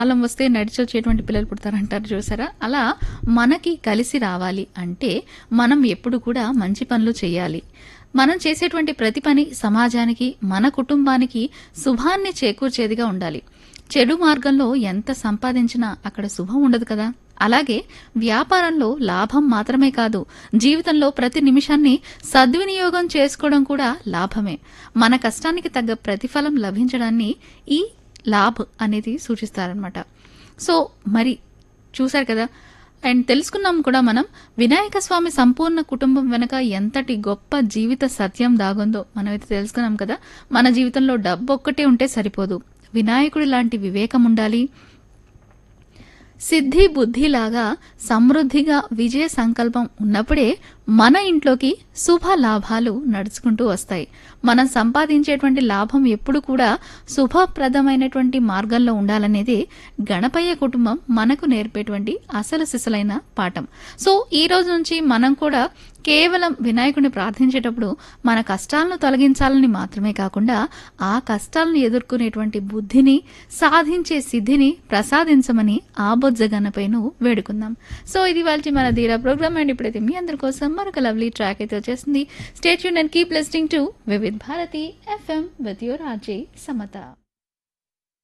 కాలం వస్తే నడిచి వచ్చేటువంటి పిల్లలు పుడతారంటారు చూసారా అలా మనకి కలిసి రావాలి అంటే మనం ఎప్పుడు కూడా మంచి పనులు చేయాలి మనం చేసేటువంటి ప్రతి పని సమాజానికి మన కుటుంబానికి శుభాన్ని చేకూర్చేదిగా ఉండాలి చెడు మార్గంలో ఎంత సంపాదించినా అక్కడ శుభం ఉండదు కదా అలాగే వ్యాపారంలో లాభం మాత్రమే కాదు జీవితంలో ప్రతి నిమిషాన్ని సద్వినియోగం చేసుకోవడం కూడా లాభమే మన కష్టానికి తగ్గ ప్రతిఫలం లభించడాన్ని ఈ లాభ్ అనేది సూచిస్తారనమాట సో మరి చూశారు కదా అండ్ తెలుసుకున్నాం కూడా మనం వినాయక స్వామి సంపూర్ణ కుటుంబం వెనక ఎంతటి గొప్ప జీవిత సత్యం దాగుందో మనమైతే తెలుసుకున్నాం కదా మన జీవితంలో డబ్బు ఒక్కటే ఉంటే సరిపోదు వినాయకుడి లాంటి వివేకం ఉండాలి సిద్ధి బుద్ధిలాగా సమృద్ధిగా విజయ సంకల్పం ఉన్నప్పుడే మన ఇంట్లోకి శుభ లాభాలు నడుచుకుంటూ వస్తాయి మనం సంపాదించేటువంటి లాభం ఎప్పుడు కూడా శుభప్రదమైనటువంటి మార్గంలో ఉండాలనేది గణపయ్య కుటుంబం మనకు నేర్పేటువంటి అసలు సిసలైన పాఠం సో ఈ రోజు నుంచి మనం కూడా కేవలం వినాయకుడిని ప్రార్థించేటప్పుడు మన కష్టాలను తొలగించాలని మాత్రమే కాకుండా ఆ కష్టాలను ఎదుర్కొనేటువంటి బుద్ధిని సాధించే సిద్ధిని ప్రసాదించమని ఆ బొజ్జ గణపైను వేడుకుందాం సో ఇది వాళ్ళ మన ధీరా ప్రోగ్రామ్ అండ్ ఇప్పుడైతే మీ అందరి కోసం మరొక లవ్లీ ట్రాక్ అయితే వచ్చేసింది స్టేట్ యూన్ and keep listening to Vividh Bharati FM with your RJ Samata